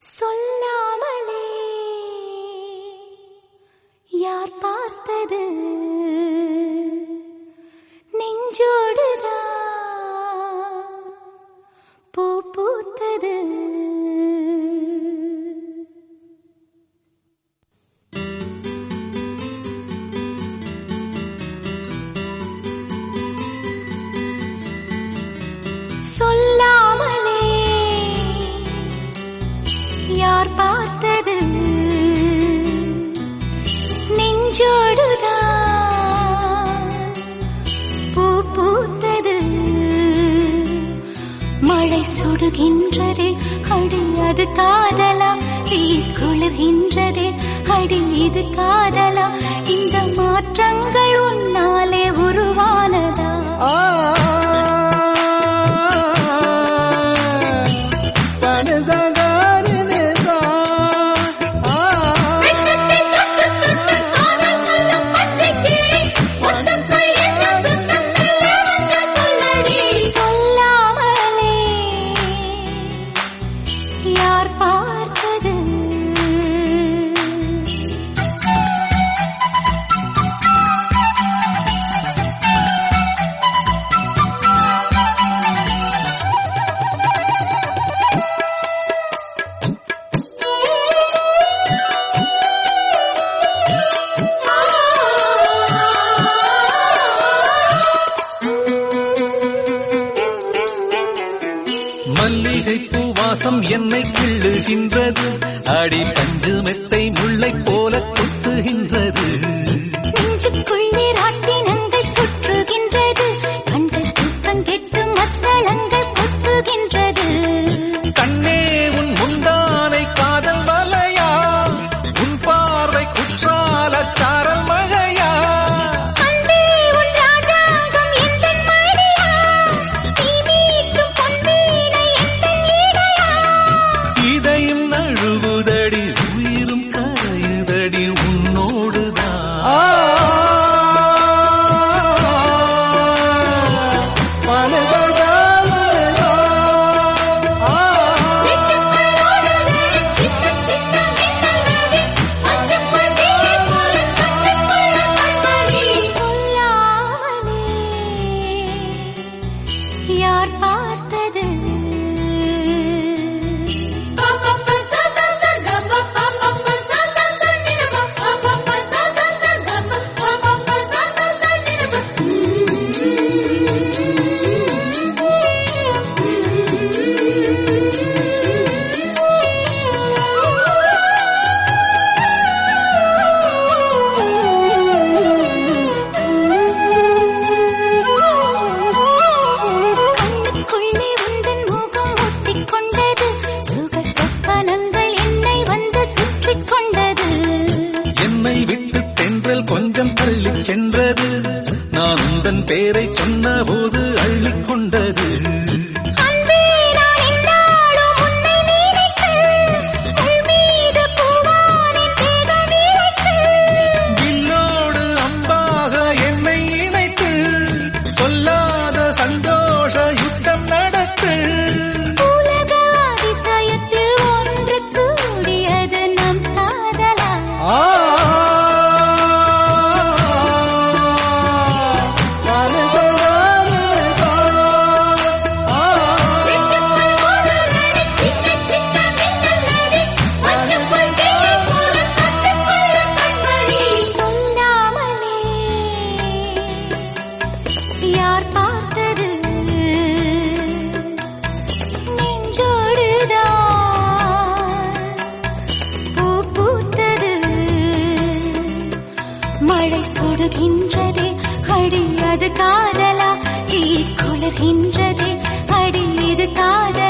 சொல்லாமலே யார் பார்த்தது நெஞ்சோடுதான் பூ பூத்தது சொல்லாமலே யார் பார்த்தது நெஞ்சோடுதான் பூ பூத்தது மழை சுடுகின்றதே அடி அது காதலா தீ குளிர்கின்றதே அடி இது காதலா இந்த மாற்றங்கள் உன்னாலே உருவானதா சொல்லாமலே யார் பார்த்தது மல்லிகை பூவாசம் என்னை கிள்ளுகின்றது அடி பஞ்சு மெத்தை முல்லை போல கொத்துகின்றது நெஞ்சுக்குள்ளே ராட்டினங்கள் சுற்றுகின்றது கண்கள் தூக்கம் கெட்டு மத்தளங்கள் கொத்துகின்றது கண்ணே உன் முந்தானை காதல் வலையா உன் பார்வை குற்றால சாரல் மழையா அன்பே உன் ராஜாங்கம் எந்தன் மடியா நீ மீட்டும் பொன்வீணை எந்தன் ஈடையா இதையும் நழுவுதடி உயிரும் கரையுதடி சொல்லாமலே யார் பார்த்தது கண்ணுக்குள்ளே உந்தன் முகம் ஒட்டிக் கொண்டது சுக சொப்பனங்கள் என்னை வந்து சுற்றிக் கொண்டது என்னை விட்டு தென்றல் கொஞ்சம் தள்ளிச் சென்றது நான் உந்தன் பேரை சொன்னபோது அள்ளிக் கொண்டது அன்பே நான் என்னாலும் உன்னை நினைத்து உள் மீது பூவானின் தேகம் இழைத்து வில்லோடு அம்பாக என்னை இணைத்து சொல்லாத சந்தோஷ யுத்தம் நடத்து உலக அதிசயத்தில் ஒன்று கூடியது நம் காதலா ஆ சொல்லாமலே யார் பார்த்தது நெஞ்சோடுதான் பூ பூத்தது மழை சுடுகின்றதே அடி அது காதலா தீ குளிர்கின்றதே அடி இது காதலா